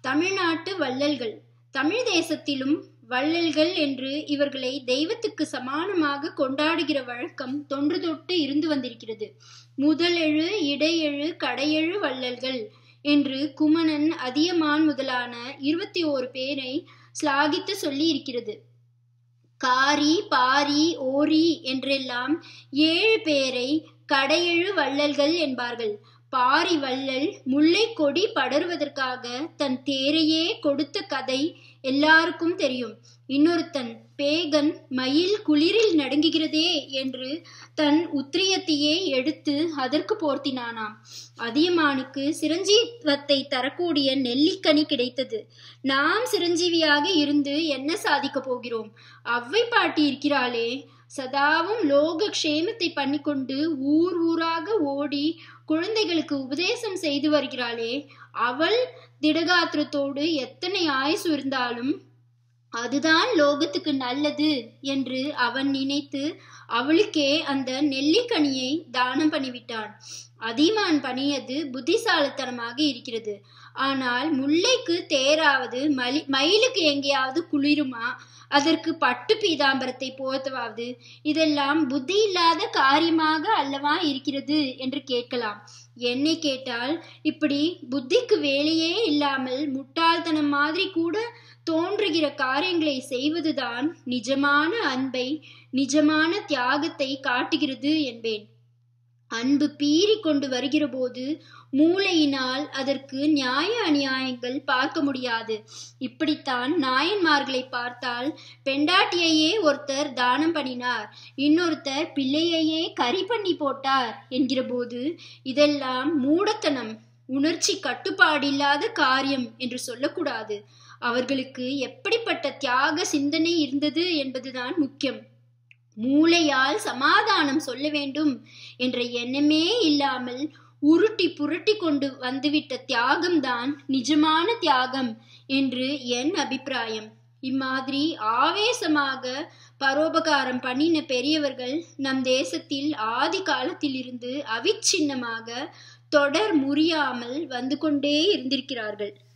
தமிழ்நாட்டு வள்ளல்கள் தமிழ் தேசத்திலும் வள்ளல்கள் என்று இவர்களை தெய்வத்துக்கு சமானமாக கொண்டாடுகிற வழக்கம் தொன்று தொட்டு இருந்து வந்திருக்கிறது முதலெழு இடையெழு கடையெழு வள்ளல்கள் என்று குமணன் அதியமான் முதலான இருபத்தி ஓரு பேரை சிலாகித்து சொல்லி இருக்கிறது காரி பாரி ஓரி என்றெல்லாம் ஏழு பேரை கடையெழு வள்ளல்கள் என்பார்கள் பாரி வள்ளல் முல்லை கொடி படருவதற்காக தன் தேரையே கொடுத்த கதை எல்லாருக்கும் தெரியும் இன்னொருத்தன் பேகன் மயில் குளிரில் நடுங்குகிறதே என்று தன் உத்திரியத்தையே எடுத்து அதற்கு போர்த்தினானாம் அதியமானுக்கு சிரஞ்சீவத்தை தரக்கூடிய நெல்லிக்கனி கிடைத்தது நாம் சிரஞ்சீவியாக இருந்து என்ன சாதிக்க போகிறோம் அவ்வை பாட்டி இருக்கிறாளே சதாவும் லோக க்ஷேமத்தை பண்ணிக்கொண்டு ஊர் ஊராக ஓடி குழந்தைகளுக்கு உபதேசம் செய்து வருகிறாளே அவள் திடகாத்திரத்தோடு எத்தனை ஆயுசு இருந்தாலும் அதுதான் லோகத்துக்கு நல்லது என்று அவன் நினைத்து அவளுக்கே அந்த நெல்லிக்கனியை தானம் பண்ணிவிட்டான் அதிமான் பணியது புத்திசாலித்தனமாக இருக்கிறது ஆனால் முல்லைக்கு தேராவது மலி மயிலுக்கு எங்கேயாவது குளிருமா அதற்கு பட்டு பீதாம்பரத்தை போர்த்தவாவது இதெல்லாம் புத்தி இல்லாத காரியமாக அல்லவா இருக்கிறது என்று கேட்கலாம் என்னை கேட்டால் இப்படி புத்திக்கு வேலையே இல்லாமல் முட்டாள்தனம் மாதிரி கூட தோன்றுகிற காரியங்களை செய்வதுதான் நிஜமான அன்பை நிஜமான தியாகத்தை காட்டுகிறது என்பேன் அன்பு பீறி கொண்டு வருகிற போது மூளையினால் அதற்கு நியாய அநியாயங்கள் பார்க்க முடியாது இப்படித்தான் நாயன்மார்களை பார்த்தால் பெண்டாட்டியையே ஒருத்தர் தானம் பண்ணினார் இன்னொருத்தர் பிள்ளையையே கறி பண்ணி போட்டார் என்கிற போது இதெல்லாம் மூடத்தனம் உணர்ச்சி கட்டுப்பாடில்லாத காரியம் என்று சொல்லக்கூடாது அவர்களுக்கு எப்படிப்பட்ட தியாக சிந்தனை இருந்தது என்பதுதான் முக்கியம் மூளையால் சமாதானம் சொல்ல வேண்டும் என்ற எண்ணமே இல்லாமல் உருட்டி புரட்டி கொண்டு வந்துவிட்ட தியாகம்தான் நிஜமான தியாகம் என்று என் அபிப்பிராயம் இம்மாதிரி ஆவேசமாக பரோபகாரம் பண்ணின பெரியவர்கள் நம் தேசத்தில் ஆதி காலத்திலிருந்து அவிச்சின்னமாக தொடர் முறியாமல் வந்து கொண்டே இருந்திருக்கிறார்கள்